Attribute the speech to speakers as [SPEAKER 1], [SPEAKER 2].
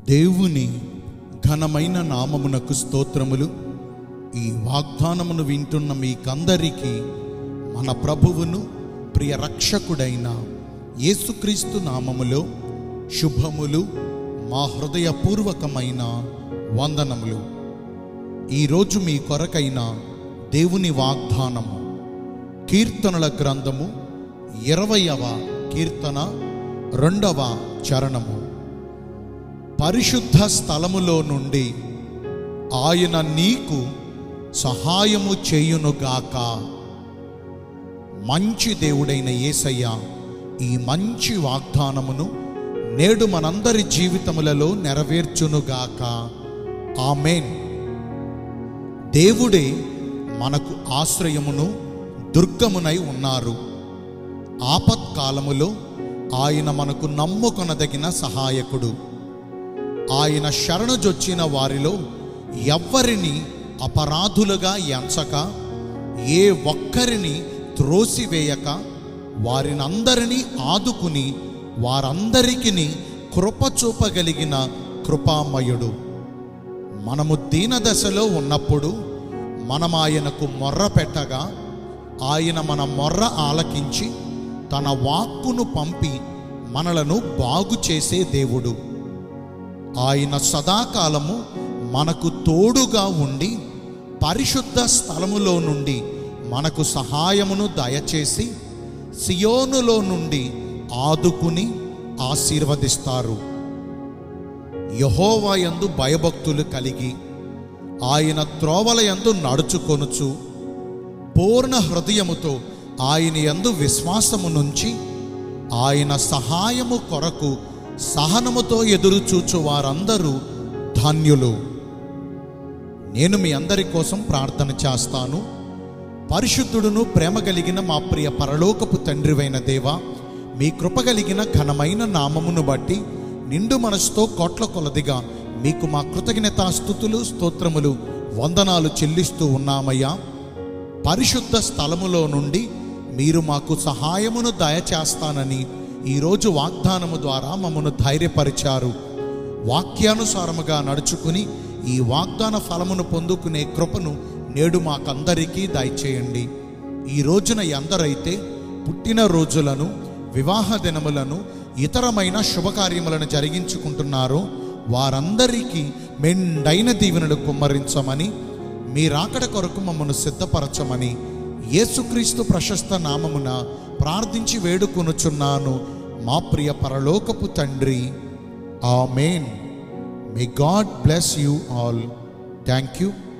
[SPEAKER 1] దేవుని ఘనమైన నామమునకు స్తోత్రములు ఈ వాగ్దానమును వింటున్న మీకందరికీ మన ప్రభువును ప్రియ రక్షకుడైన యేసుక్రీస్తు నామములో శుభములు మా హృదయపూర్వకమైన వందనములు ఈరోజు మీ కొరకైన దేవుని వాగ్దానము కీర్తనల గ్రంథము ఇరవయవ కీర్తన రెండవ చరణము పరిశుద్ధ స్థలములో నుండి ఆయన నీకు సహాయము చేయునుగాక మంచి దేవుడైన యేసయ్య ఈ మంచి వాగ్దానమును నేడు మనందరి జీవితములలో నెరవేర్చునుగాక ఆమెన్ దేవుడే మనకు ఆశ్రయమును దుర్గమునై ఉన్నారు ఆపత్కాలములో ఆయన మనకు నమ్ముకొనదగిన సహాయకుడు ఆయన శరణుజొచ్చిన వారిలో ఎవ్వరిని అపరాధులుగా ఎంచక ఏ ఒక్కరిని త్రోసివేయక వారినందరినీ ఆదుకుని వారందరికీ కృప చూపగలిగిన కృపామయుడు మనము దీనదశలో ఉన్నప్పుడు మనం ఆయనకు మొర్ర పెట్టగా ఆయన మన మొర్ర ఆలకించి తన వాక్కును పంపి మనలను బాగు చేసే దేవుడు ఆయన సదాకాలము మనకు తోడుగా ఉండి పరిశుద్ధ స్థలములో నుండి మనకు సహాయమును దయచేసి సియోనులో నుండి ఆదుకుని ఆశీర్వదిస్తారు యహోవా యందు భయభక్తులు కలిగి ఆయన త్రోవల యందు నడుచుకొనుచు పూర్ణ హృదయముతో ఆయన యందు విశ్వాసము నుంచి ఆయన సహాయము కొరకు సహనముతో ఎదురుచూచు వారందరూ ధన్యులు నేను మీ అందరి కోసం ప్రార్థన చేస్తాను పరిశుద్ధుడును ప్రేమ కలిగిన మా ప్రియ పరలోకపు తండ్రివైన దేవ మీ కృప కలిగిన ఘనమైన నామమును బట్టి నిండు మనసుతో కోట్ల కొలదిగా మీకు మా కృతజ్ఞతాస్థుతులు స్తోత్రములు వందనాలు చెల్లిస్తూ ఉన్నామయ్యా పరిశుద్ధ స్థలములో నుండి మీరు మాకు సహాయమును దయచేస్తానని ఈరోజు వాగ్దానము ద్వారా మమ్మను ధైర్యపరిచారు వాక్యానుసారముగా నడుచుకుని ఈ వాగ్దాన ఫలమును పొందుకునే కృపను నేడు మాకందరికీ దయచేయండి ఈ రోజున ఎందరైతే పుట్టిన రోజులను వివాహ దినములను ఇతరమైన శుభకార్యములను జరిగించుకుంటున్నారో వారందరికీ మెండైన దీవెనలు కుమ్మరించమని మీ రాకడ కొరకు మమ్మను సిద్ధపరచమని యేసుక్రీస్తు ప్రశస్త నామమున ప్రార్థించి వేడుకొనుచున్నాను మా ప్రియ పరలోకపు తండ్రి amen may God bless you all thank you